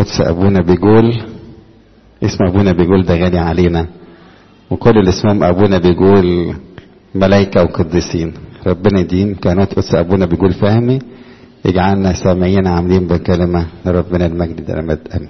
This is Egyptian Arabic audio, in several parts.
قدس أبونا بيقول اسم أبونا بيقول ده غالي علينا وكل اللي اسمهم أبونا بيقول ملايكة وقديسين ربنا يديم كانت قدس أبونا بيقول فهمي يجعلنا سامعين عاملين بكلمة لربنا المجد ده أمين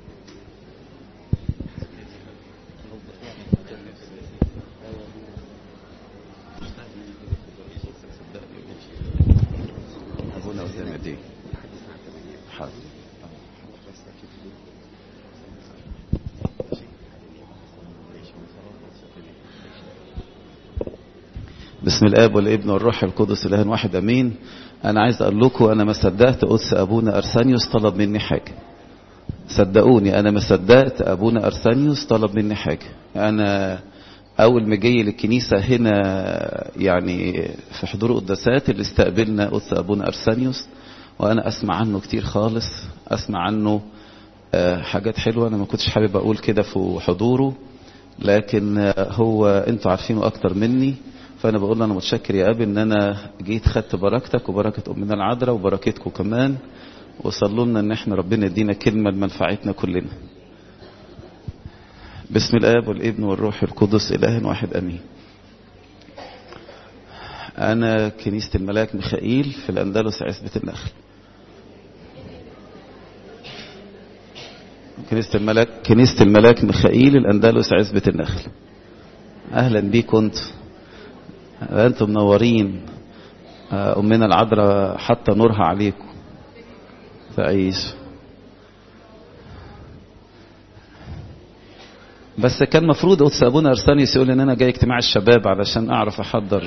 بسم الاب والابن والروح القدس اله واحد امين انا عايز اقول لكم انا ما صدقت قدس ابونا ارسانيوس طلب مني حاجه صدقوني انا ما صدقت ابونا ارسانيوس طلب مني حاجه انا اول ما جاي للكنيسه هنا يعني في حضور قداسات اللي استقبلنا قدس ابونا ارسانيوس وانا اسمع عنه كتير خالص اسمع عنه حاجات حلوه انا ما كنتش حابب اقول كده في حضوره لكن هو انتوا عارفينه اكتر مني فانا بقول له انا متشكر يا ابي ان انا جيت خدت بركتك وبركه امنا العذراء وبركتكم كمان وصلوا لنا ان احنا ربنا يدينا كلمه لمنفعتنا كلنا بسم الاب والابن والروح القدس اله واحد امين انا كنيسه الملاك ميخائيل في الاندلس عزبه النخل كنيسه الملاك كنيسه الملاك ميخائيل الاندلس عزبه النخل اهلا بيكم انتم انتم منورين امنا العذراء حتى نورها عليكم تعيش بس كان مفروض قدس ابونا ارسانيوس يقول ان انا جاي اجتماع الشباب علشان اعرف احضر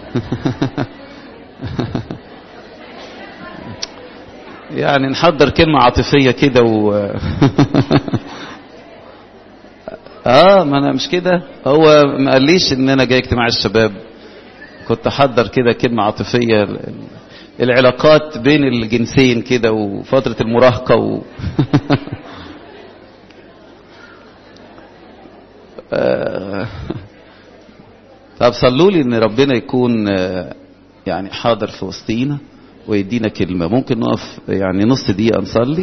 يعني نحضر كلمة عاطفية كده و اه ما انا مش كده هو ما قاليش ان انا جاي اجتماع الشباب كنت احضر كده كلمة عاطفية العلاقات بين الجنسين كده وفترة المراهقة و... طب صلوا لي ان ربنا يكون يعني حاضر في وسطينا ويدينا كلمة ممكن نقف يعني نص دقيقة نصلي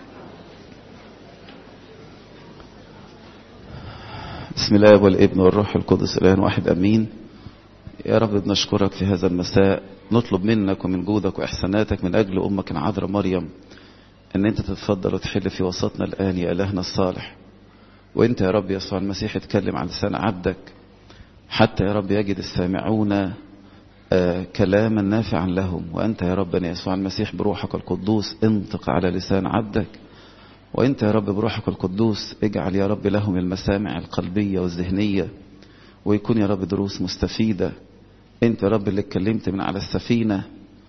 بسم الله والابن والروح القدس اله واحد امين يا رب بنشكرك في هذا المساء نطلب منك ومن جودك واحساناتك من اجل امك العذراء مريم ان انت تتفضل وتحل في وسطنا الان يا الهنا الصالح وانت يا رب يسوع المسيح اتكلم عن لسان عبدك حتى يا رب يجد السامعون آه كلاما نافعا لهم وانت يا ربنا يسوع المسيح بروحك القدوس انطق على لسان عبدك وانت يا رب بروحك القدوس اجعل يا رب لهم المسامع القلبيه والذهنيه ويكون يا رب دروس مستفيده انت يا رب اللي اتكلمت من على السفينه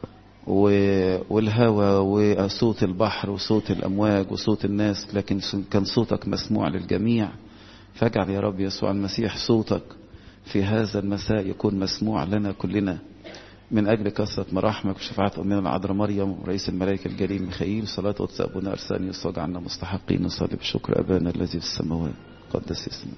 والهوى وصوت البحر وصوت الامواج وصوت الناس لكن كان صوتك مسموع للجميع فاجعل يا رب يسوع المسيح صوتك في هذا المساء يكون مسموع لنا كلنا من أجل كثرة مراحمك وشفاعة أمنا العذراء مريم ورئيس الملائكة الجليل ميخائيل صلاة قدس أبونا أرسانيوس واجعلنا مستحقين نصلي بشكر أبانا الذي في السماوات قدس اسمك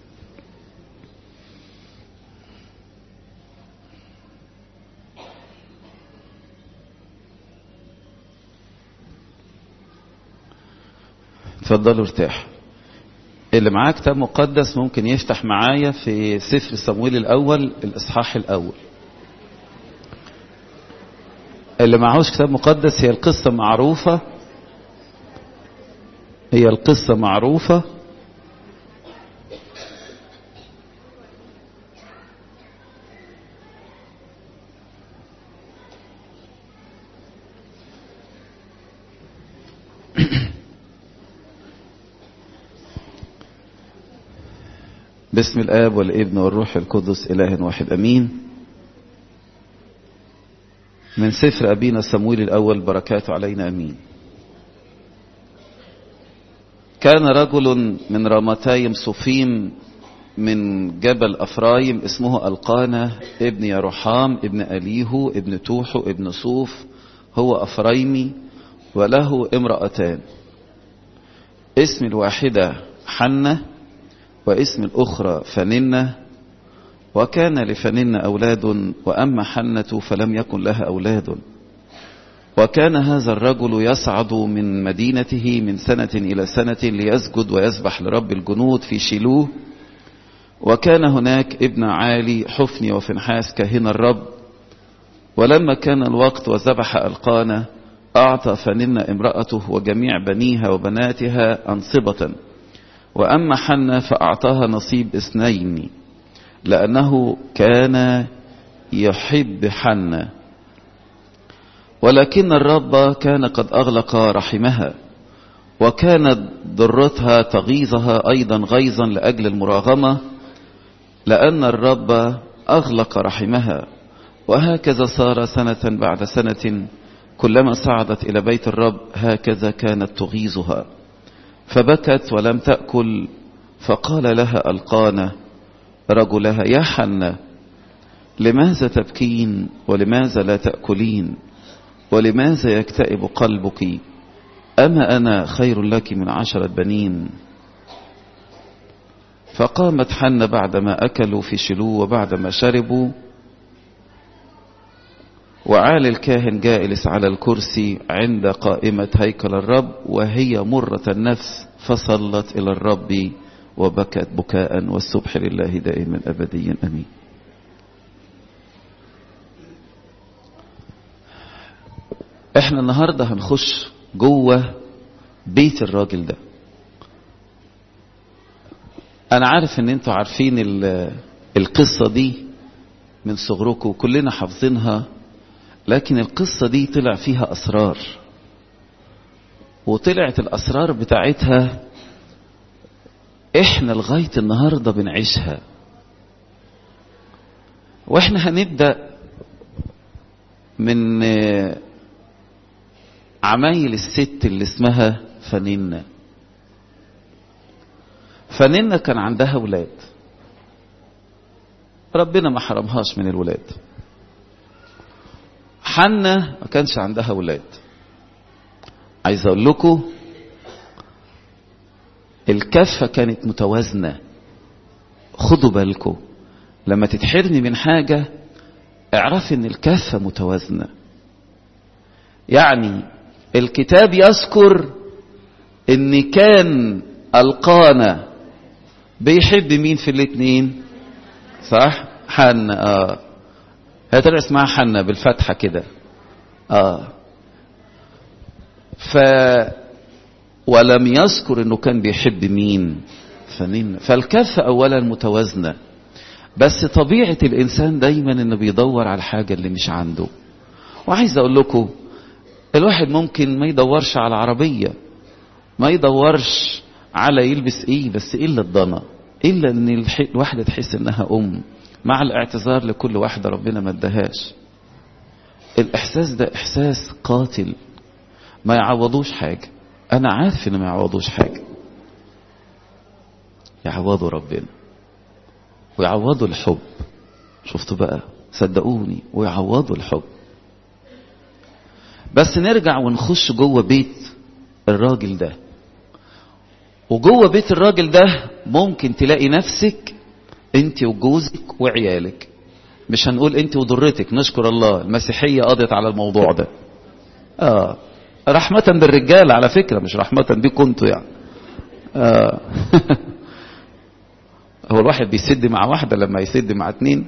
اتفضلوا ارتاح اللي معاه كتاب مقدس ممكن يفتح معايا في سفر صمويل الأول الإصحاح الأول اللي معهوش كتاب مقدس هي القصة معروفة هي القصة معروفة باسم الآب والابن والروح القدس إله واحد أمين من سفر أبينا صمويل الأول بركاته علينا أمين كان رجل من رامتايم صفيم من جبل أفرايم اسمه القانا ابن يروحام ابن أليهو ابن توحو ابن صوف هو أفرايمي وله امرأتان اسم الواحدة حنة واسم الأخرى فننة وكان لفننة أولاد وأما حنة فلم يكن لها أولاد وكان هذا الرجل يصعد من مدينته من سنة إلى سنة ليسجد ويسبح لرب الجنود في شيلوه وكان هناك ابن عالي حفني وفنحاس كاهن الرب ولما كان الوقت وذبح القانا أعطى فننا امرأته وجميع بنيها وبناتها أنصبة وأما حنة فأعطاها نصيب اثنين لأنه كان يحب حنة ولكن الرب كان قد أغلق رحمها وكانت ضرتها تغيظها أيضا غيظا لأجل المراغمة لأن الرب أغلق رحمها وهكذا صار سنة بعد سنة كلما صعدت إلى بيت الرب هكذا كانت تغيظها فبكت ولم تأكل فقال لها القانة رجلها يا حنة لماذا تبكين ولماذا لا تأكلين ولماذا يكتئب قلبك أما أنا خير لك من عشرة بنين فقامت حنة بعدما أكلوا في شلو وبعدما شربوا وعال الكاهن جالس على الكرسي عند قائمة هيكل الرب وهي مرة النفس فصلت إلى الرب وبكت بكاء والسبح لله دائما أبديا أمين احنا النهاردة هنخش جوه بيت الراجل ده انا عارف ان انتوا عارفين القصة دي من صغركم وكلنا حافظينها لكن القصة دي طلع فيها اسرار وطلعت الاسرار بتاعتها احنا لغاية النهاردة بنعيشها واحنا هنبدأ من عمايل الست اللي اسمها فننة فننة كان عندها ولاد ربنا ما حرمهاش من الولاد حنة ما كانش عندها ولاد عايز اقول لكم الكفة كانت متوازنة خدوا بالكم لما تتحرمي من حاجة اعرفي ان الكفة متوازنة يعني الكتاب يذكر ان كان القانا بيحب مين في الاثنين صح حنة اه هي ترى اسمها حنة بالفتحة كده اه ف ولم يذكر انه كان بيحب مين فنين فالكفة اولا متوازنة بس طبيعة الانسان دايما انه بيدور على الحاجة اللي مش عنده وعايز اقول لكم الواحد ممكن ما يدورش على عربية ما يدورش على يلبس ايه بس الا الضنا الا ان الواحدة تحس انها ام مع الاعتذار لكل واحدة ربنا ما ادهاش الاحساس ده احساس قاتل ما يعوضوش حاجة انا عارف ان ما يعوضوش حاجة يعوضوا ربنا ويعوضوا الحب شفتوا بقى صدقوني ويعوضوا الحب بس نرجع ونخش جوه بيت الراجل ده وجوه بيت الراجل ده ممكن تلاقي نفسك انت وجوزك وعيالك مش هنقول انت وضرتك نشكر الله المسيحية قضت على الموضوع ده اه رحمة بالرجال على فكرة مش رحمة بيكم انتوا يعني آه. هو الواحد بيسد مع واحدة لما يسد مع اتنين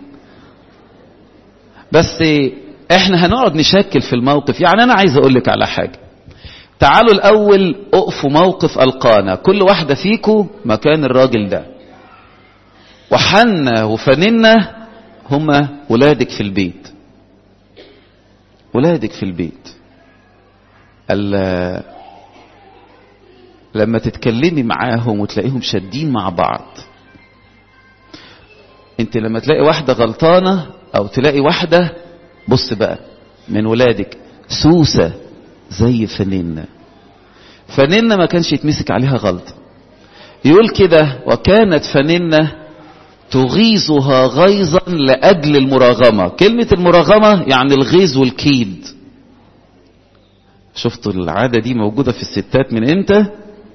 بس احنا هنقعد نشكل في الموقف يعني انا عايز اقول لك على حاجة تعالوا الاول اقفوا موقف القانا كل واحدة فيكم مكان الراجل ده وحنا وفننا هما ولادك في البيت ولادك في البيت لما تتكلمي معاهم وتلاقيهم شادين مع بعض انت لما تلاقي واحدة غلطانة او تلاقي واحدة بص بقى من ولادك سوسة زي فننة فننة ما كانش يتمسك عليها غلط يقول كده وكانت فننة تغيظها غيظا لأجل المراغمة كلمة المراغمة يعني الغيظ والكيد شفتوا العادة دي موجودة في الستات من امتى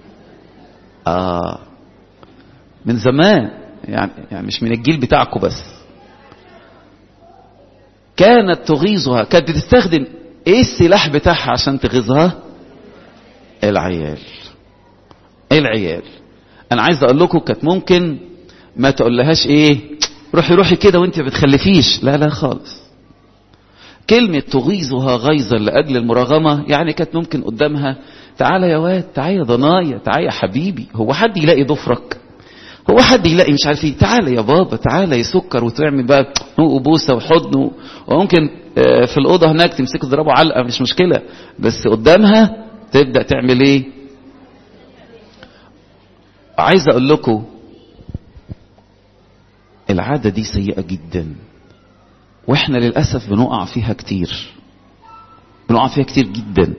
آه من زمان يعني, يعني مش من الجيل بتاعكم بس كانت تغيظها كانت بتستخدم ايه السلاح بتاعها عشان تغيظها العيال العيال انا عايز اقول لكم كانت ممكن ما تقولهاش ايه روحي روحي كده وانت بتخلفيش لا لا خالص كلمة تغيظها غيظا لأجل المراغمة يعني كانت ممكن قدامها تعالى يا واد تعالى يا ضنايا تعالى يا حبيبي هو حد يلاقي ضفرك هو حد يلاقي مش عارف ايه تعالى يا بابا تعالى يا سكر وتعمل بقى وبوسه وحضن وممكن في الاوضه هناك تمسكه تضربه علقه مش مشكله بس قدامها تبدا تعمل ايه عايز اقول لكم العاده دي سيئه جدا واحنا للاسف بنقع فيها كتير بنقع فيها كتير جدا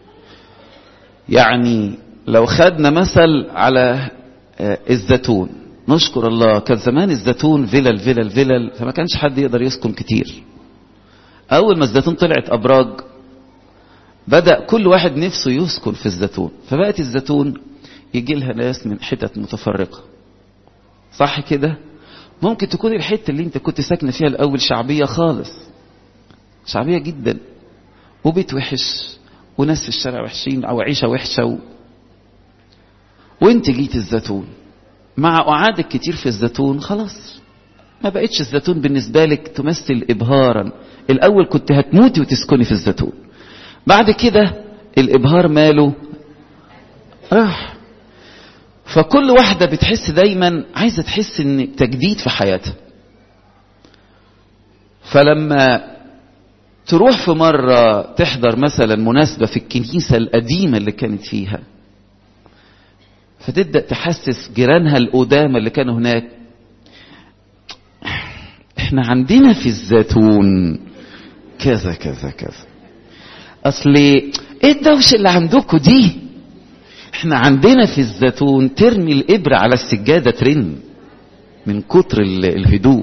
يعني لو خدنا مثل على الزيتون نشكر الله كان زمان الزيتون فيلل فيلل فيلل فما كانش حد يقدر يسكن كتير اول ما الزيتون طلعت ابراج بدا كل واحد نفسه يسكن في الزيتون فبقت الزيتون يجي لها ناس من حتت متفرقه صح كده ممكن تكون الحته اللي انت كنت ساكنه فيها الاول شعبيه خالص شعبيه جدا وبيت وحش وناس في الشارع وحشين او عيشه وحشه و... وانت جيت الزيتون مع قعادك كتير في الزيتون خلاص ما بقتش الزيتون بالنسبة لك تمثل إبهارا الأول كنت هتموتي وتسكني في الزيتون بعد كده الإبهار ماله راح فكل واحدة بتحس دايما عايزة تحس ان تجديد في حياتها فلما تروح في مرة تحضر مثلا مناسبة في الكنيسة القديمة اللي كانت فيها فتبدأ تحسس جيرانها القدامى اللي كانوا هناك احنا عندنا في الزيتون كذا كذا كذا اصل ايه الدوشه اللي عندكم دي احنا عندنا في الزيتون ترمي الابره على السجاده ترن من كتر الهدوء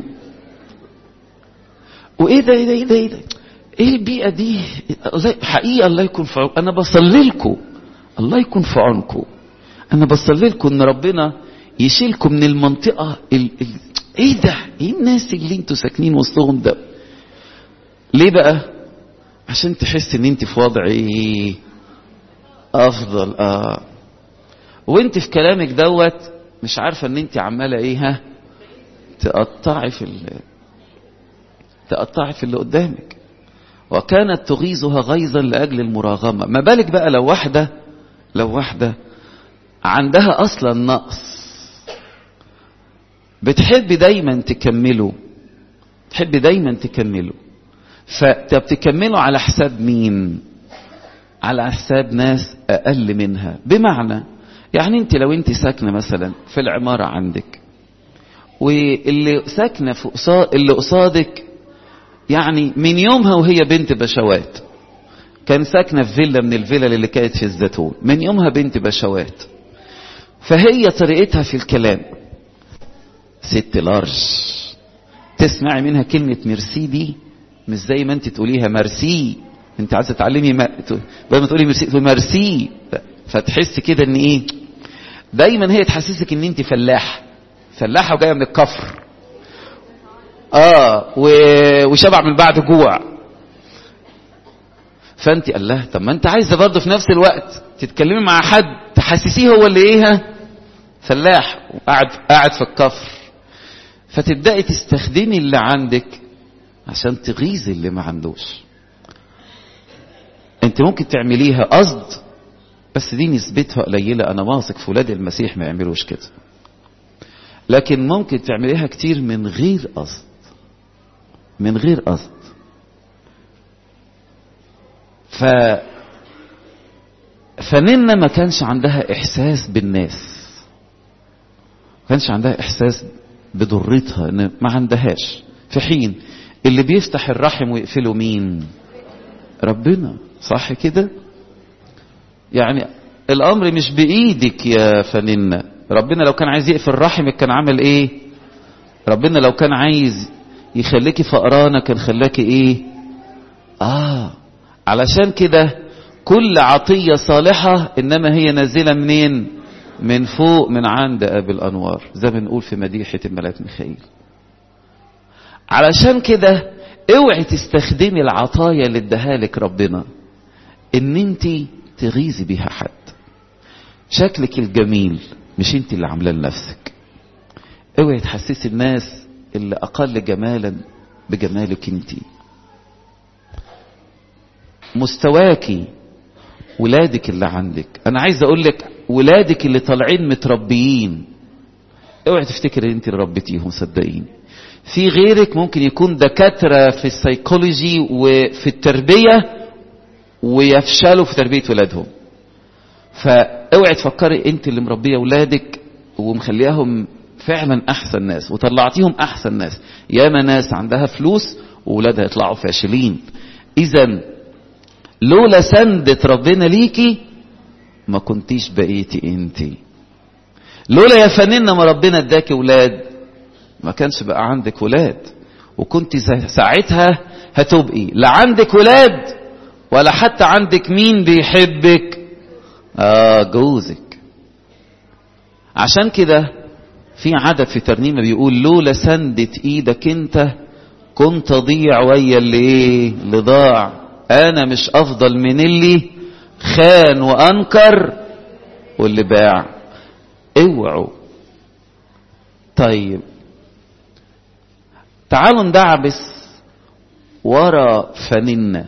وايه ده ايه ده ايه ده ايه, ده؟ إيه البيئه دي حقيقه الله يكون في عونكم انا بصلي لكم الله يكون في عونكم انا بصلي لكم ان ربنا يشيلكم من المنطقه ال... ال... ايه ده ايه الناس اللي انتوا ساكنين وسطهم ده ليه بقى عشان تحس ان انت في وضع ايه افضل اه وانت في كلامك دوت مش عارفه ان انت عماله ايه ها تقطعي في ال... تقطعي في اللي قدامك وكانت تغيظها غيظا لاجل المراغمه ما بالك بقى لو واحده لو واحده عندها اصلا نقص بتحب دايما تكمله تحب دايما تكمله فبتكمله على حساب مين على حساب ناس اقل منها بمعنى يعني انت لو انت ساكنه مثلا في العماره عندك واللي ساكنه في قصاد اللي قصادك يعني من يومها وهي بنت بشوات كان ساكنه في فيلا من الفيلا اللي كانت في الزيتون من يومها بنت بشوات فهي طريقتها في الكلام ست لارج تسمعي منها كلمة ميرسي دي مش زي ما انت تقوليها مرسي انت عايزة تعلمي ما... بدل ما تقولي ميرسي تقولي مرسي فتحس كده ان ايه دايما هي تحسسك ان انت فلاح فلاحة وجاية من الكفر اه و... وشبع من بعد جوع فانت الله طب ما انت عايزه برضه في نفس الوقت تتكلمي مع حد تحسسيه هو اللي ايه فلاح وقاعد قاعد في الكفر فتبداي تستخدمي اللي عندك عشان تغيظي اللي ما عندوش انت ممكن تعمليها قصد بس دي نسبتها قليله انا واثق في ولاد المسيح ما يعملوش كده لكن ممكن تعمليها كتير من غير قصد من غير قصد ف فننا ما كانش عندها احساس بالناس ما كانش عندها احساس بضرتها ان ما عندهاش في حين اللي بيفتح الرحم ويقفله مين ربنا صح كده يعني الامر مش بايدك يا فننة ربنا لو كان عايز يقفل رحمك كان عمل ايه ربنا لو كان عايز يخليكي فقرانة كان خلاكي ايه اه علشان كده كل عطية صالحة انما هي نازلة منين من فوق من عند ابي الانوار زي ما بنقول في مديحة الملاك ميخائيل علشان كده اوعي تستخدمي العطايا اللي اداها لك ربنا ان انت تغيظي بيها حد شكلك الجميل مش انت اللي عاملاه لنفسك اوعي تحسسي الناس اللي اقل جمالا بجمالك انت مستواكي ولادك اللي عندك انا عايز اقول لك ولادك اللي طالعين متربيين اوعي تفتكر ان انت اللي ربيتيهم صدقيني في غيرك ممكن يكون دكاترة في السيكولوجي وفي التربية ويفشلوا في تربية ولادهم فاوعي تفكري انت اللي مربية ولادك ومخلياهم فعلا احسن ناس وطلعتيهم احسن ناس ياما ناس عندها فلوس وولادها يطلعوا فاشلين اذا لولا سندة ربنا ليكي ما كنتيش بقيتي انتي لولا يا فنانة ما ربنا اداكي ولاد ما كانش بقى عندك ولاد وكنت ساعتها هتبقي لا عندك ولاد ولا حتى عندك مين بيحبك اه جوزك عشان كده في عدد في ترنيمه بيقول لولا سندة ايدك انت كنت ضيع ويا اللي ايه اللي ضاع انا مش افضل من اللي خان وانكر واللي باع اوعوا طيب تعالوا ندعبس ورا فننا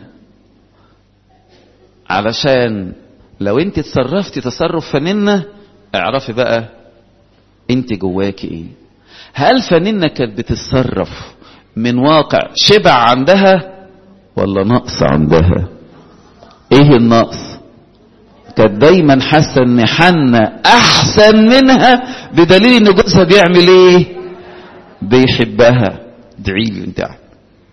علشان لو انت تصرفتي تصرف فننا اعرفي بقى انت جواكي ايه هل فننا كانت بتتصرف من واقع شبع عندها ولا نقص عندها ايه النقص كانت دايما حاسه ان حنا احسن منها بدليل ان جوزها بيعمل ايه بيحبها ادعي لي انت قاعد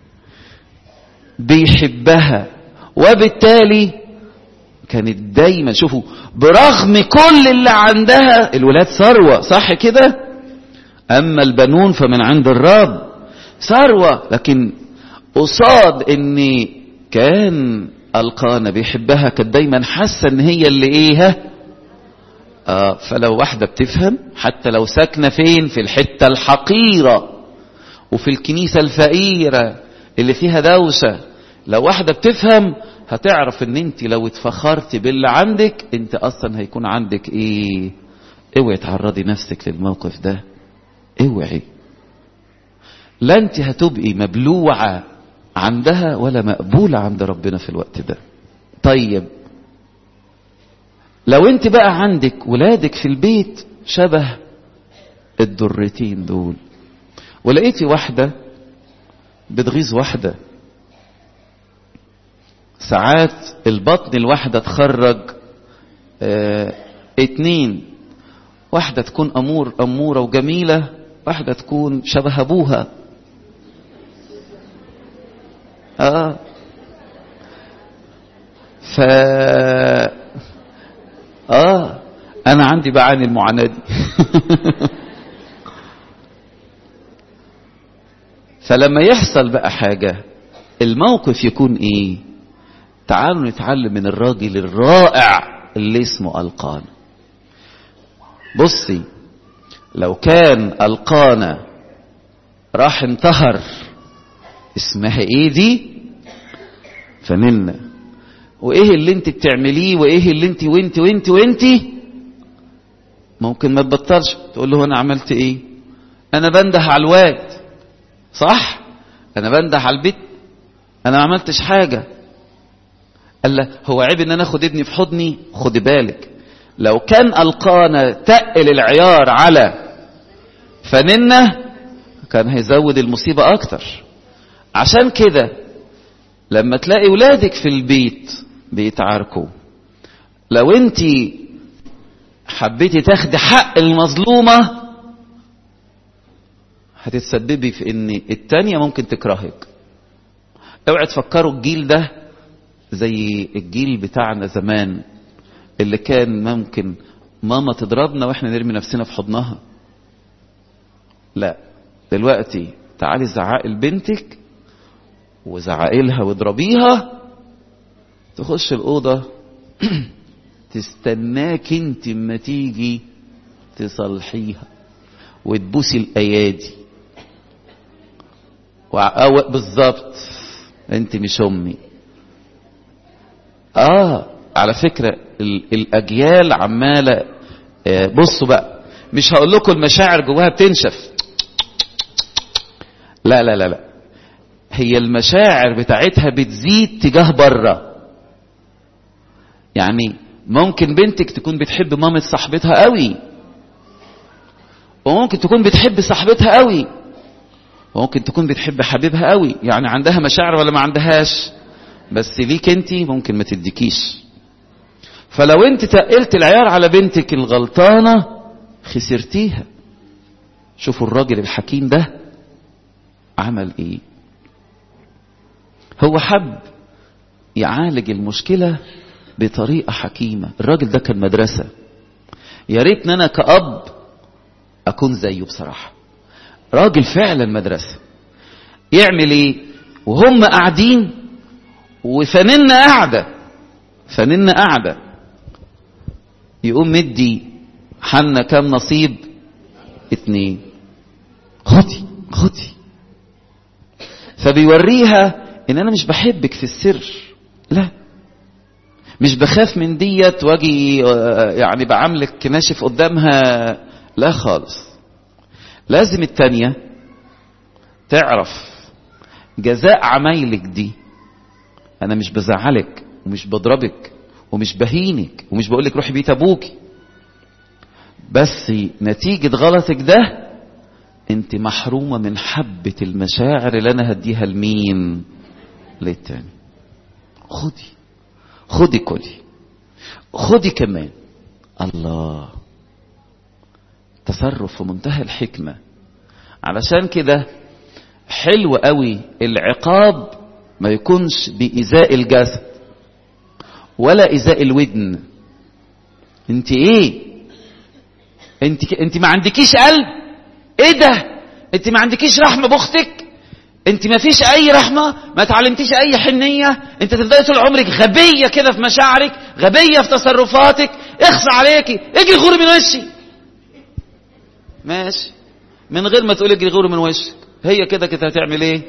بيحبها وبالتالي كانت دايما شوفوا برغم كل اللي عندها الولاد ثروه صح كده اما البنون فمن عند الرب ثروه لكن قصاد ان كان القانا بيحبها كانت دايما حاسه ان هي اللي ايه آه فلو واحده بتفهم حتى لو ساكنه فين في الحته الحقيره وفي الكنيسه الفقيره اللي فيها دوشه لو واحده بتفهم هتعرف ان انت لو اتفخرت باللي عندك انت اصلا هيكون عندك ايه اوعي تعرضي نفسك للموقف ده اوعي لا انت هتبقي مبلوعه عندها ولا مقبولة عند ربنا في الوقت ده طيب لو انت بقى عندك ولادك في البيت شبه الدرتين دول ولقيتي واحدة بتغيظ واحدة ساعات البطن الواحدة تخرج اه اتنين واحدة تكون أمور أمورة وجميلة واحدة تكون شبه أبوها اه ف اه انا عندي بعاني المعاناه دي فلما يحصل بقى حاجه الموقف يكون ايه تعالوا نتعلم من الراجل الرائع اللي اسمه القانا بصي لو كان القانا راح انتهر اسمها ايه دي فنلنا وايه اللي انت بتعمليه وايه اللي انت وانت وانت وانت ممكن ما تبطلش تقول له انا عملت ايه انا بنده على الواد صح انا بنده على البيت انا ما عملتش حاجه قال له هو عيب ان انا اخد ابني في حضني خد بالك لو كان القانا تقل العيار على فننه كان هيزود المصيبه اكتر عشان كده لما تلاقي ولادك في البيت بيتعاركوا لو انت حبيتي تاخدي حق المظلومة هتتسببي في ان التانية ممكن تكرهك اوعي تفكروا الجيل ده زي الجيل بتاعنا زمان اللي كان ممكن ماما تضربنا واحنا نرمي نفسنا في حضنها لا دلوقتي تعالي زعقي لبنتك وزعقي لها واضربيها تخش الأوضة تستناك انت اما تيجي تصلحيها وتبوسي الأيادي بالظبط انت مش امي اه على فكرة ال- الاجيال عمالة آه، بصوا بقى مش هقول لكم المشاعر جواها بتنشف لا لا لا لا هي المشاعر بتاعتها بتزيد تجاه بره يعني ممكن بنتك تكون بتحب مامة صاحبتها قوي وممكن تكون بتحب صاحبتها قوي وممكن تكون بتحب حبيبها قوي يعني عندها مشاعر ولا ما عندهاش بس ليك انت ممكن ما تديكيش فلو انت تقلت العيار على بنتك الغلطانة خسرتيها شوفوا الراجل الحكيم ده عمل ايه هو حب يعالج المشكلة بطريقة حكيمة الراجل ده كان مدرسة يا ريتني انا كأب اكون زيه بصراحة راجل فعلا مدرسة يعمل ايه وهم قاعدين وفننا قاعدة فننا قاعدة يقوم مدي حنا كام نصيب اتنين خدي خدي فبيوريها ان انا مش بحبك في السر لا مش بخاف من ديت واجي آه، يعني بعاملك ناشف قدامها لا خالص لازم التانية تعرف جزاء عمايلك دي انا مش بزعلك ومش بضربك ومش بهينك ومش بقولك روحي بيت ابوكي بس نتيجة غلطك ده انت محرومة من حبة المشاعر اللي انا هديها لمين للتاني خدي خدي كلي خدي كمان الله تصرف في منتهى الحكمة علشان كده حلو قوي العقاب ما يكونش بإزاء الجسد ولا إزاء الودن انت ايه انت انت ما عندكيش قلب ايه ده انت ما عندكيش رحمة باختك انت ما فيش اي رحمة ما تعلمتيش اي حنية انت تفضلي طول عمرك غبية كده في مشاعرك غبية في تصرفاتك اخصى عليكي اجي غوري من وشي ماشي من غير ما تقولي اجي غوري من وشك هي كده كده هتعمل ايه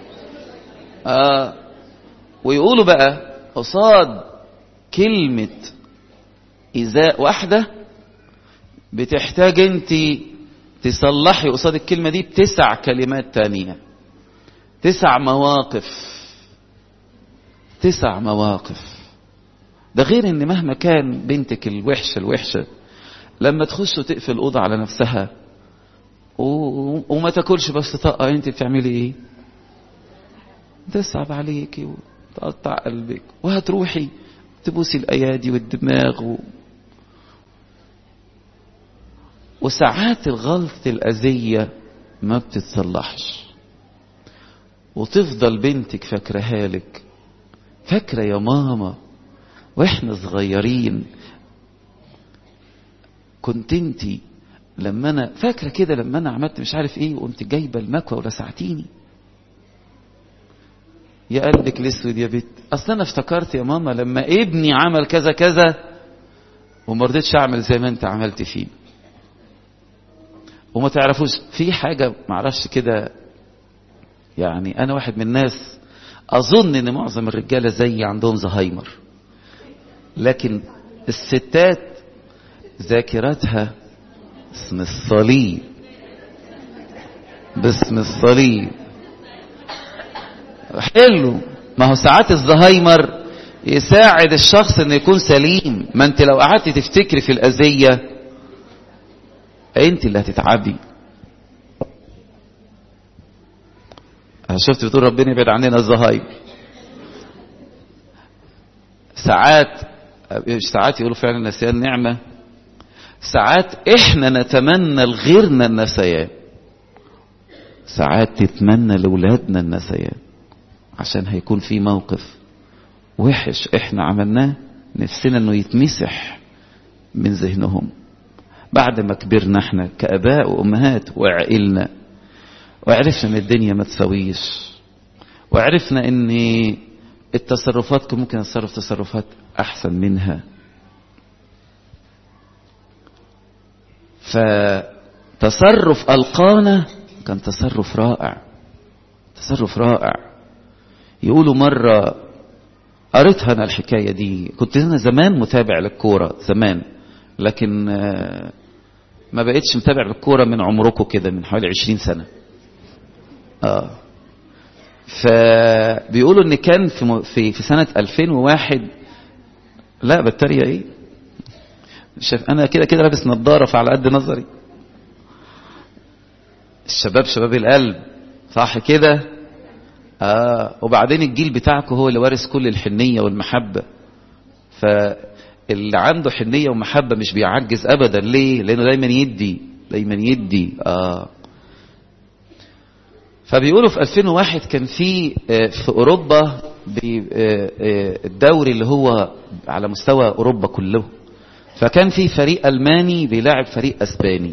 آه ويقولوا بقى قصاد كلمة إزاء واحدة بتحتاج انت تصلحي قصاد الكلمة دي بتسع كلمات تانية تسع مواقف تسع مواقف ده غير ان مهما كان بنتك الوحشة الوحشة لما تخش وتقفل الأوضة على نفسها و... وما تاكلش بس طاقة انت بتعملي ايه تصعب عليكي وتقطع قلبك وهتروحي تبوسي الايادي والدماغ و... وساعات الغلط الأذية ما بتتصلحش وتفضل بنتك فاكرها لك فاكرة يا ماما واحنا صغيرين كنت انتي لما انا فاكرة كده لما انا عملت مش عارف ايه وقمت جايبة المكوى ولسعتيني يا قلبك الاسود يا بت اصل انا افتكرت يا ماما لما ابني عمل كذا كذا وما رضيتش اعمل زي ما انت عملت فيه وما تعرفوش في حاجة معرفش كده يعني انا واحد من الناس اظن ان معظم الرجالة زي عندهم زهايمر لكن الستات ذاكرتها اسم الصليب باسم الصليب حلو ما هو ساعات الزهايمر يساعد الشخص انه يكون سليم ما انت لو قعدت تفتكري في الاذيه انت اللي هتتعبي شفت بتقول ربنا يبعد عننا الزهايمر ساعات ساعات يقولوا فعلا نسيان نعمه ساعات احنا نتمنى لغيرنا النسيان ساعات تتمنى لاولادنا النسيان عشان هيكون في موقف وحش احنا عملناه نفسنا انه يتمسح من ذهنهم بعد ما كبرنا احنا كاباء وامهات وعقلنا وعرفنا ان الدنيا ما تسويش وعرفنا ان التصرفات كان ممكن نتصرف تصرفات احسن منها فتصرف القانا كان تصرف رائع تصرف رائع يقولوا مرة قريتها انا الحكايه دي كنت انا زمان متابع للكوره زمان لكن ما بقتش متابع للكوره من عمركم كده من حوالي 20 سنه اه فبيقولوا ان كان في في في سنه 2001 لا بتريق ايه شايف انا كده كده لابس نظاره فعلى قد نظري الشباب شباب القلب صح كده اه وبعدين الجيل بتاعكم هو اللي وارث كل الحنيه والمحبه فاللي عنده حنيه ومحبه مش بيعجز ابدا ليه لانه دايما يدي دايما يدي اه فبيقولوا في 2001 كان في في اوروبا الدوري اللي هو على مستوى اوروبا كله فكان في فريق الماني بيلاعب فريق اسباني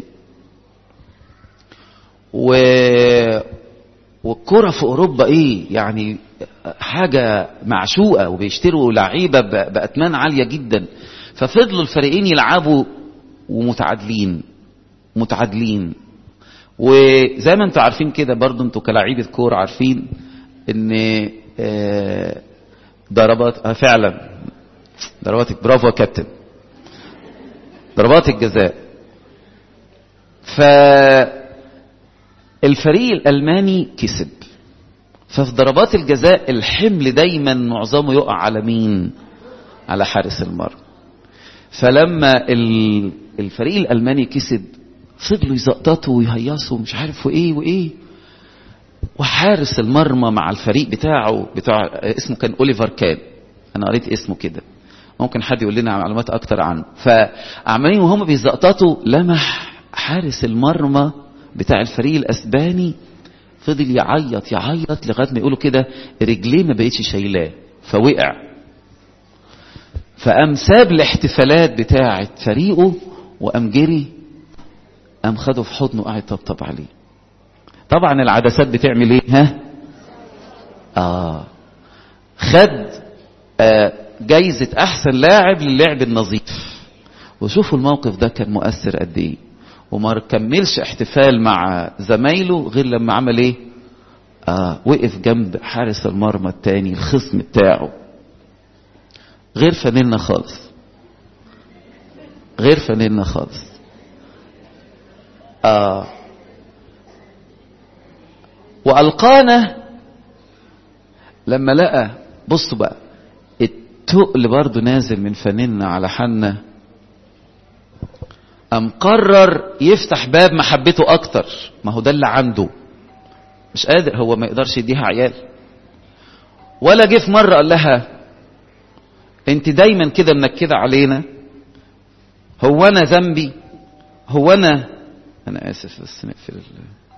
و والكرة في اوروبا ايه يعني حاجة معشوقة وبيشتروا لعيبة بأتمان عالية جدا ففضلوا الفريقين يلعبوا ومتعادلين متعادلين وزي ما انتوا عارفين كده برضو انتوا كلاعيبة كورة عارفين ان ضربات آه فعلا ضربات برافو يا كابتن ضربات الجزاء فالفريق الألماني كسب ففي ضربات الجزاء الحمل دايما معظمه يقع على مين على حارس المرمى فلما الفريق الألماني كسب فضلوا يزقططوا ويهيصوا مش عارف وايه وايه وحارس المرمى مع الفريق بتاعه بتاع اسمه كان اوليفر كان انا قريت اسمه كده ممكن حد يقول لنا معلومات اكتر عنه فعمالين وهم بيزقططوا لمح حارس المرمى بتاع الفريق الاسباني فضل يعيط يعيط لغايه ما يقولوا كده رجليه ما بقتش شايلاه فوقع فقام ساب الاحتفالات بتاعه فريقه وقام جري قام خده في حضنه وقعد طبطب عليه طبعا العدسات بتعمل ايه ها اه خد آه جايزة احسن لاعب للعب النظيف وشوفوا الموقف ده كان مؤثر قد ايه وما كملش احتفال مع زمايله غير لما عمل ايه آه وقف جنب حارس المرمى التاني الخصم بتاعه غير فانلنا خالص غير فانلنا خالص آه وألقانا لما لقى بصوا بقى التقل برضه نازل من فننا على حنا أم قرر يفتح باب محبته أكتر ما هو ده اللي عنده مش قادر هو ما يقدرش يديها عيال ولا جه في مرة قال لها انت دايما كده منكدة علينا هو انا ذنبي هو انا انا اسف بس نقفل ال...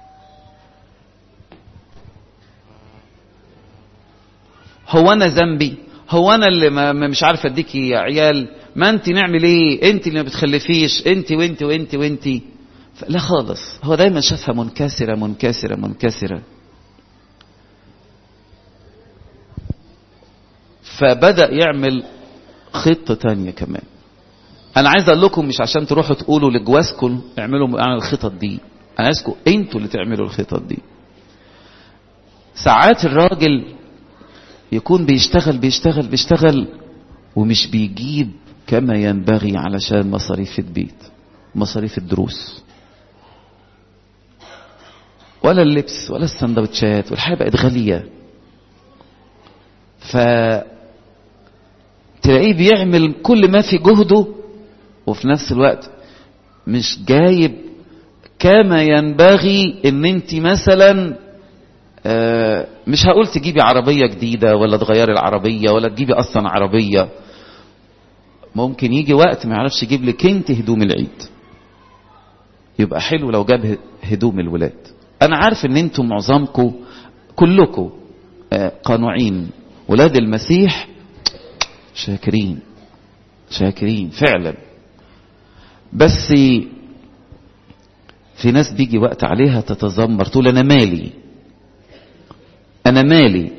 هو انا ذنبي هو انا اللي ما مش عارف اديكي عيال ما انت نعمل ايه انت اللي ما بتخلفيش انت وانت وانت وانت لا خالص هو دايما شافها منكسره منكسره منكسره فبدا يعمل خطه تانية كمان انا عايز اقول لكم مش عشان تروحوا تقولوا لجوازكم اعملوا اعمل الخطط دي انا عايزكم انتوا اللي تعملوا الخطط دي ساعات الراجل يكون بيشتغل بيشتغل بيشتغل ومش بيجيب كما ينبغي علشان مصاريف البيت مصاريف الدروس ولا اللبس ولا السندوتشات والحياة بقت غالية ف تلاقيه بيعمل كل ما في جهده وفي نفس الوقت مش جايب كما ينبغي ان انت مثلا آه مش هقول تجيبي عربية جديدة ولا تغيري العربية ولا تجيبي اصلا عربية ممكن يجي وقت ما يعرفش يجيب لك انت هدوم العيد يبقى حلو لو جاب هدوم الولاد انا عارف ان انتم معظمكم كلكم آه قانوعين ولاد المسيح شاكرين شاكرين فعلا بس في ناس بيجي وقت عليها تتذمر تقول انا مالي انا مالي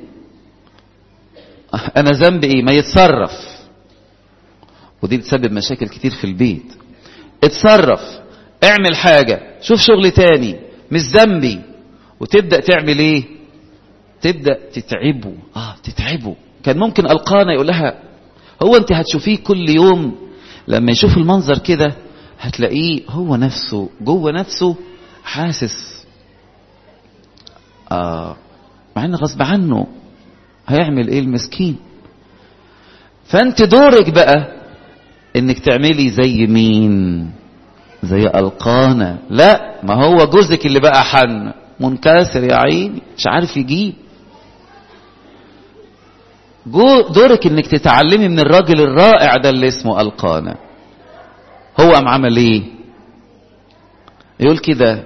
انا ذنبي ايه ما يتصرف ودي بتسبب مشاكل كتير في البيت اتصرف اعمل حاجة شوف شغل تاني مش ذنبي وتبدأ تعمل ايه تبدأ تتعبه اه تتعبه كان ممكن القانا يقول لها هو انت هتشوفيه كل يوم لما يشوف المنظر كده هتلاقيه هو نفسه جوه نفسه حاسس آه مع ان غصب عنه هيعمل ايه المسكين فانت دورك بقى انك تعملي زي مين زي القانا لا ما هو جوزك اللي بقى حن منكسر يا عيني مش عارف يجيب جو دورك انك تتعلمي من الراجل الرائع ده اللي اسمه القانا هو قام عمل ايه يقول كده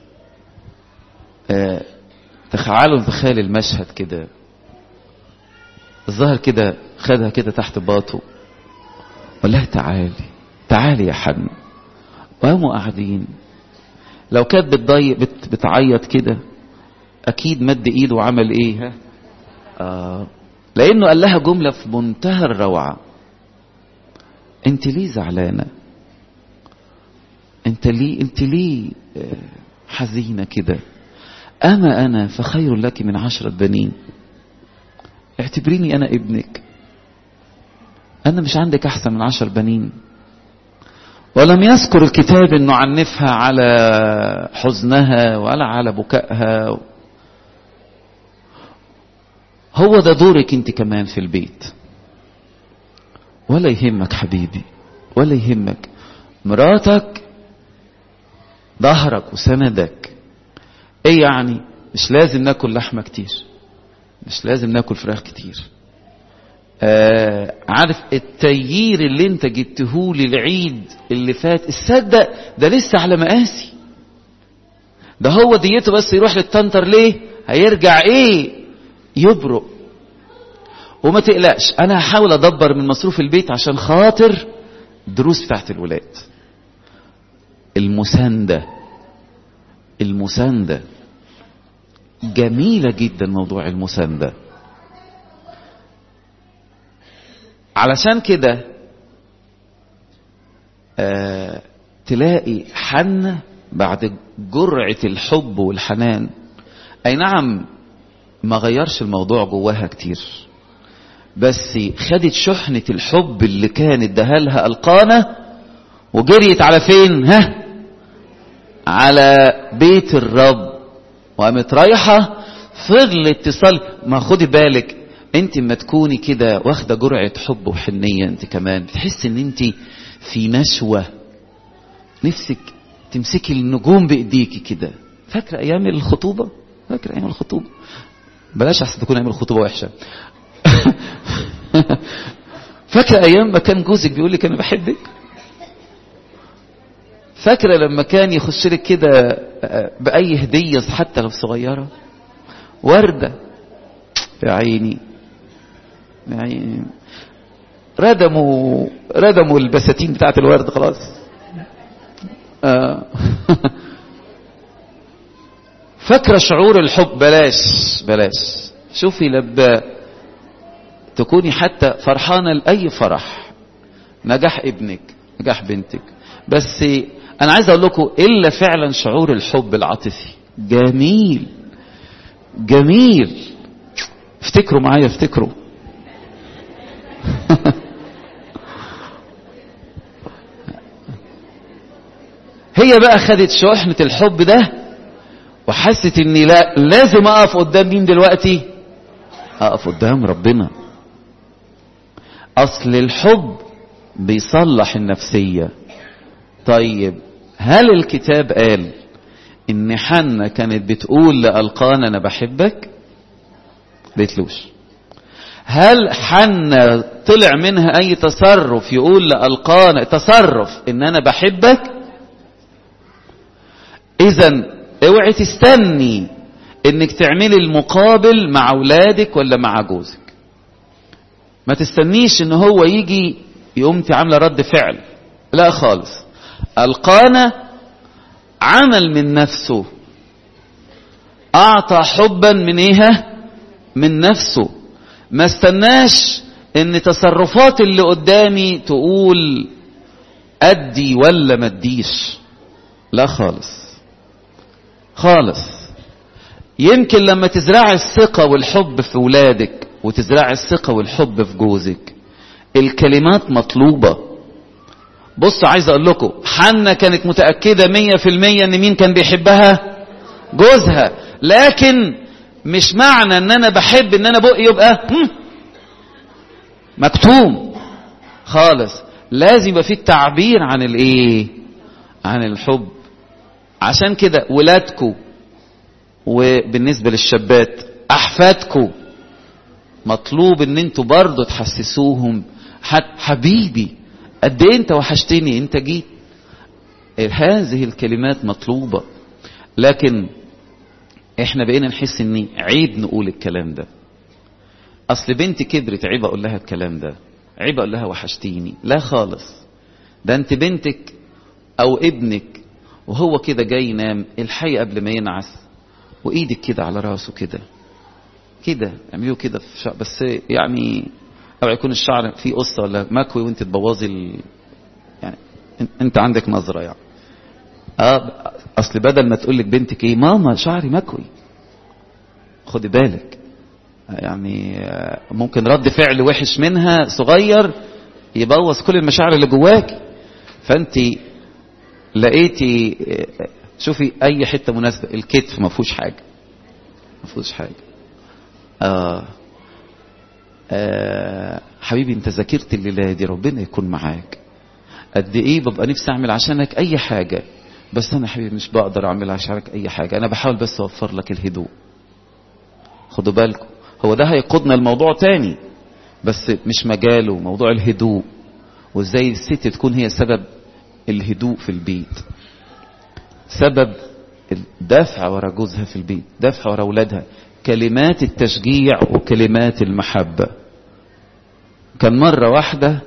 آه تخيلوا تخيل المشهد كده الظاهر كده خدها كده تحت باطه وقال لها تعالي تعالي يا حن وقاموا قاعدين لو كانت بتضيق بت بتعيط كده اكيد مد ايده وعمل ايه ها آه لانه قال لها جمله في منتهى الروعه انت ليه زعلانه انت ليه انت ليه حزينه كده اما انا فخير لك من عشره بنين اعتبريني انا ابنك انا مش عندك احسن من عشر بنين ولم يذكر الكتاب انه عنفها على حزنها ولا على بكائها هو ده دورك انت كمان في البيت ولا يهمك حبيبي ولا يهمك مراتك ظهرك وسندك ايه يعني مش لازم ناكل لحمه كتير مش لازم ناكل فراخ كتير آه عارف التيير اللي انت جبتهولي العيد اللي فات تصدق ده لسه على مقاسي ده هو ديته بس يروح للتنتر ليه هيرجع ايه يبرق وما تقلقش انا هحاول ادبر من مصروف البيت عشان خاطر الدروس بتاعت الولاد المساندة المساندة جميلة جدا موضوع المساندة علشان كده آه تلاقي حنة بعد جرعة الحب والحنان أي نعم ما غيرش الموضوع جواها كتير بس خدت شحنة الحب اللي كانت دهالها القانة وجريت على فين ها على بيت الرب وقامت رايحة فضلت تصلي ما خدي بالك انت ما تكوني كده واخده جرعه حب وحنيه انت كمان تحس ان انت في نشوه نفسك تمسكي النجوم بايديكي كده فاكره ايام الخطوبه فاكره ايام الخطوبه بلاش احسن تكون ايام الخطوبه وحشه فاكره ايام ما كان جوزك بيقول لك انا بحبك فاكره لما كان يخش لك كده باي هديه حتى لو صغيره ورده يا عيني يعني ردموا ردموا البساتين بتاعت الورد خلاص آه. فاكرة شعور الحب بلاش بلاش شوفي لما تكوني حتى فرحانة لأي فرح نجاح ابنك نجاح بنتك بس أنا عايز أقول لكم إلا فعلا شعور الحب العاطفي جميل جميل افتكروا معايا افتكروا هي بقى خدت شحنة الحب ده وحست اني لا لازم اقف قدام مين دلوقتي اقف قدام ربنا اصل الحب بيصلح النفسية طيب هل الكتاب قال ان حنة كانت بتقول لألقان انا بحبك بيتلوش هل حنة طلع منها اي تصرف يقول لألقان تصرف ان انا بحبك اذا اوعي تستني انك تعملي المقابل مع اولادك ولا مع جوزك ما تستنيش ان هو يجي يقوم عامله رد فعل لا خالص القانا عمل من نفسه اعطى حبا من ايه من نفسه ما استناش ان تصرفات اللي قدامي تقول ادي ولا ما اديش لا خالص خالص يمكن لما تزرعي الثقة والحب في ولادك وتزرعي الثقة والحب في جوزك الكلمات مطلوبة بصوا عايز اقول لكم حنا كانت متأكدة مية في المية ان مين كان بيحبها جوزها لكن مش معنى ان انا بحب ان انا بقي يبقى هم، مكتوم خالص لازم يبقى في التعبير عن الايه عن الحب عشان كده ولادكم وبالنسبة للشابات احفادكم مطلوب ان انتوا برضه تحسسوهم ح- حبيبي قد ايه انت وحشتني انت جيت هذه الكلمات مطلوبة لكن احنا بقينا نحس ان عيب نقول الكلام ده اصل بنتي كبرت عيب اقول لها الكلام ده عيب اقول لها وحشتيني لا خالص ده انت بنتك او ابنك وهو كده جاي ينام الحي قبل ما ينعس وايدك كده على راسه كده كده اعمليه كده في شعر بس يعني او يكون الشعر فيه قصه ولا مكوي وانت تبوظي ال... يعني إن- انت عندك نظره يعني اه اصل بدل ما تقول لك بنتك ايه ماما شعري مكوي خدي بالك يعني آه، ممكن رد فعل وحش منها صغير يبوظ كل المشاعر اللي جواك فانت لقيتي آه، شوفي اي حته مناسبه الكتف ما فيهوش حاجه ما فيهوش حاجه آه. آه. حبيبي انت ذاكرت الليله دي ربنا يكون معاك قد ايه ببقى نفسي اعمل عشانك اي حاجه بس انا حبيبي مش بقدر اعمل عشانك اي حاجه انا بحاول بس اوفر لك الهدوء خدوا بالكم هو ده هيقودنا لموضوع تاني بس مش مجاله موضوع الهدوء وازاي الست تكون هي سبب الهدوء في البيت سبب الدفع ورا جوزها في البيت دفع ورا اولادها كلمات التشجيع وكلمات المحبة كان مرة واحدة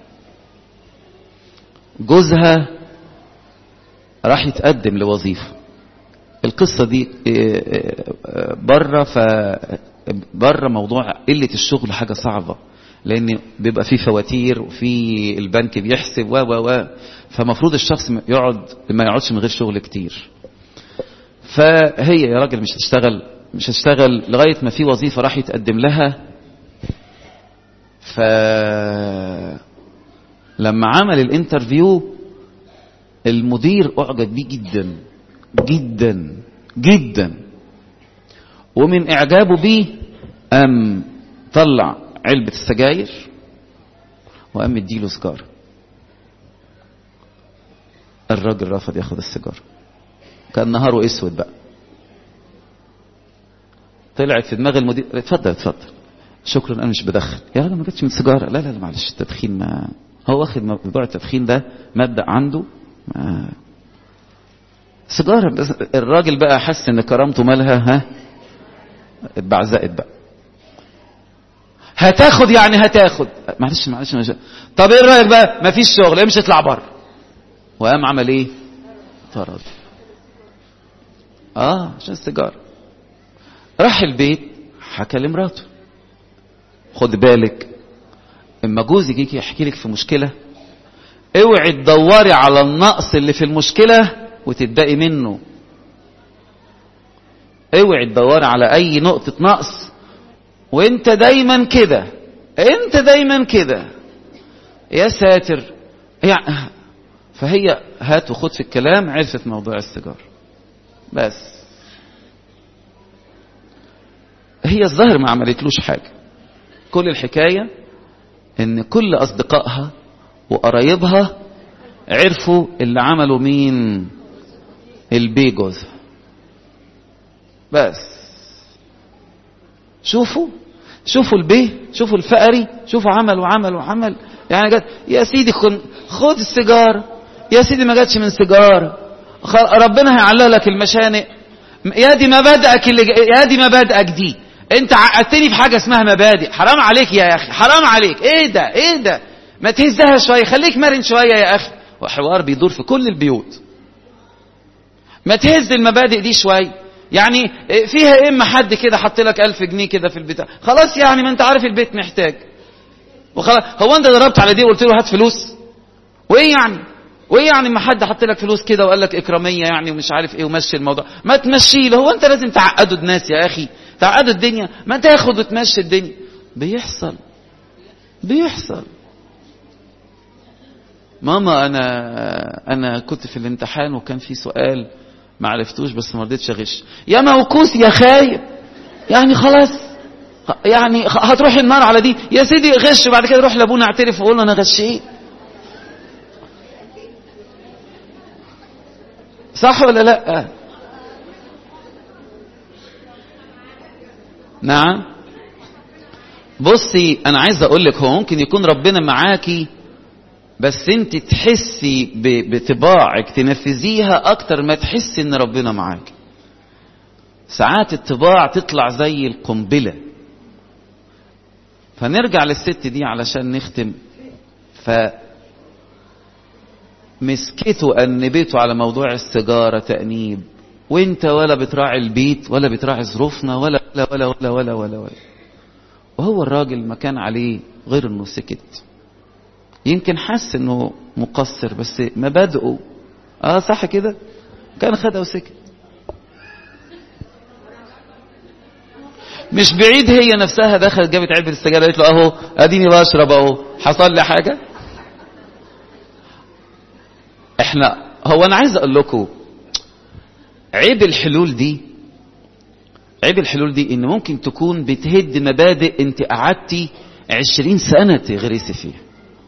جوزها راح يتقدم لوظيفة القصة دي بره ف بره موضوع قلة الشغل حاجة صعبة لأن بيبقى فيه فواتير وفي البنك بيحسب و و و فمفروض الشخص يقعد ما يقعدش من غير شغل كتير فهي يا راجل مش هتشتغل مش هتشتغل لغاية ما في وظيفة راح يتقدم لها ف لما عمل الانترفيو المدير اعجب بيه جدا جدا جدا ومن اعجابه بيه قام طلع علبة السجاير وقام مديله سيجارة الراجل رفض ياخد السيجارة كان نهاره اسود بقى طلعت في دماغ المدير اتفضل اتفضل شكرا انا مش بدخن يا راجل ما جاتش من سيجاره لا لا لا معلش التدخين ما هو واخد موضوع التدخين ده مبدا عنده ما سيجاره بس الراجل بقى حس ان كرامته مالها ها اتبعزقت بقى هتاخد يعني هتاخد معلش معلش مش... طب ايه رايك بقى مفيش شغل امشي اطلع بره وقام عمل ايه طرد اه عشان السيجاره راح البيت حكى لمراته خد بالك اما جوزك يجي يحكي لك في مشكله اوعي تدوري على النقص اللي في المشكله وتبدأي منه اوعي تدوري على اي نقطه نقص وانت دايما كده انت دايما كده يا ساتر يعني فهي هات وخد في الكلام عرفت موضوع السيجار بس هي الظاهر ما عملتلوش حاجة كل الحكاية ان كل اصدقائها وقرايبها عرفوا اللي عملوا مين البي جوزها بس شوفوا شوفوا البيه شوفوا الفقري شوفوا عمل وعمل وعمل يعني جت يا سيدي خن خد السيجاره يا سيدي ما جاتش من سيجاره ربنا هيعلق لك المشانق يا دي مبادئك اللي يا دي مبادئك دي انت عقدتني في حاجه اسمها مبادئ حرام عليك يا اخي حرام عليك ايه ده ايه ده ما تهزها شويه خليك مرن شويه يا اخي وحوار بيدور في كل البيوت ما تهز المبادئ دي شويه يعني فيها اما حد كده حط لك ألف جنيه كده في البتاع خلاص يعني ما انت عارف البيت محتاج وخلاص هو انت ضربت على دي وقلت له هات فلوس وايه يعني وايه يعني ما حد حط لك فلوس كده وقال لك اكراميه يعني ومش عارف ايه ومشي الموضوع ما تمشيه له هو انت لازم تعقدوا الناس يا اخي تعقدوا الدنيا ما تاخد وتمشي الدنيا بيحصل بيحصل ماما انا انا كنت في الامتحان وكان في سؤال ما عرفتوش بس ما رضيتش اغش يا موكوس يا خايب يعني خلاص يعني هتروح النار على دي يا سيدي غش بعد كده روح لابونا اعترف وقول له انا غشيت صح ولا لا نعم بصي انا عايز اقول لك هو ممكن يكون ربنا معاكي بس انت تحسي بطباعك تنفذيها اكتر ما تحسي ان ربنا معاك ساعات الطباع تطلع زي القنبله فنرجع للست دي علشان نختم ف مسكته أنبته على موضوع السيجارة تأنيب وانت ولا بتراعي البيت ولا بتراعي ظروفنا ولا ولا ولا ولا ولا ولا, ولا. وهو الراجل ما كان عليه غير انه سكت يمكن حس انه مقصر بس مبادئه اه صح كده كان خدها وسكت مش بعيد هي نفسها دخلت جابت علبة السجاير قالت له اهو اديني بشرب اهو حصل لي حاجة احنا هو انا عايز اقول لكم عيب الحلول دي عيب الحلول دي ان ممكن تكون بتهد مبادئ انت قعدتي عشرين سنة تغرسي فيها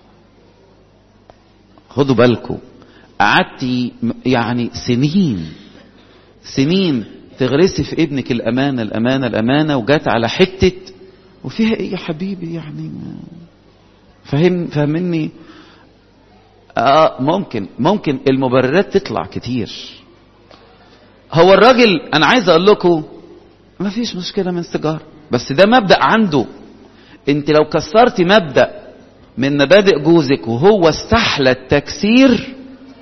خدوا بالكم قعدتي يعني سنين سنين تغرسي في ابنك الأمانة الأمانة الأمانة وجات على حتة وفيها إيه يا حبيبي يعني فهم فهمني آه ممكن ممكن المبررات تطلع كتير هو الراجل أنا عايز أقول لكم ما فيش مشكلة من السيجارة بس ده مبدأ عنده انت لو كسرتي مبدأ من مبادئ جوزك وهو استحلى التكسير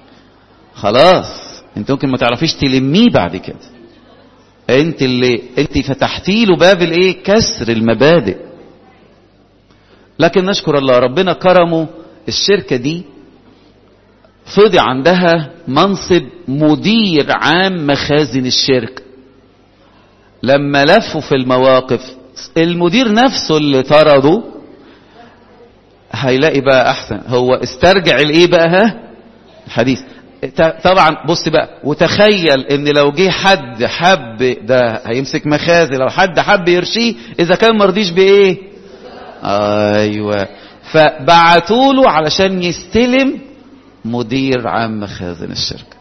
خلاص انت ممكن ما تعرفيش تلميه بعد كده انت اللي انت فتحتي له باب الايه كسر المبادئ لكن نشكر الله ربنا كرمه الشركه دي فضي عندها منصب مدير عام مخازن الشركه لما لفوا في المواقف المدير نفسه اللي طرده هيلاقي بقى احسن هو استرجع الايه بقى ها الحديث طبعا بص بقى وتخيل ان لو جه حد حب ده هيمسك مخازن لو حد حب يرشيه اذا كان مرضيش بايه ايوه فبعتوا له علشان يستلم مدير عام مخازن الشركه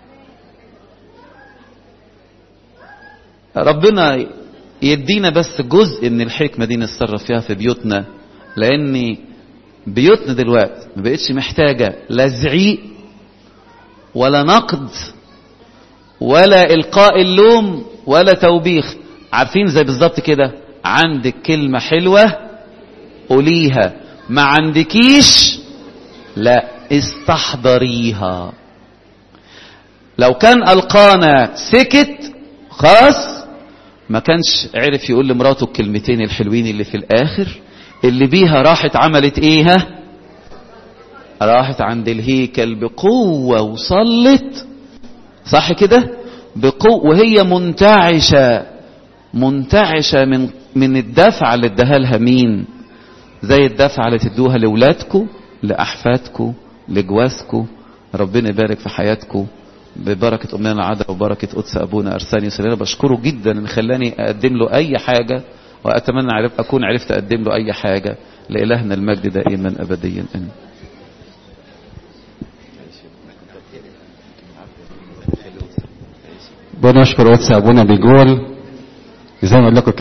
ربنا يدينا بس جزء من الحكمه دي نتصرف فيها في بيوتنا لان بيوتنا دلوقتي ما بقتش محتاجه لا زعيق ولا نقد ولا القاء اللوم ولا توبيخ عارفين زي بالظبط كده عندك كلمه حلوه قوليها ما عندكيش لا استحضريها لو كان القانا سكت خلاص ما كانش عرف يقول لمراته الكلمتين الحلوين اللي في الاخر اللي بيها راحت عملت ايه ها راحت عند الهيكل بقوة وصلت صح كده بقوة وهي منتعشة منتعشة من من الدفعة اللي اداها لها مين زي الدفعة اللي تدوها لأولادكم لأحفادكم لجوازكم ربنا يبارك في حياتكم ببركة أمنا العذراء وبركة قدس أبونا أرسانيوس اللي أنا بشكره جدا إن خلاني أقدم له أي حاجة وأتمنى عرف أكون عرفت أقدم له أي حاجة لإلهنا المجد دائما أبديا آمين بنشكر قدس ابونا بيقول زي ما اقول لكم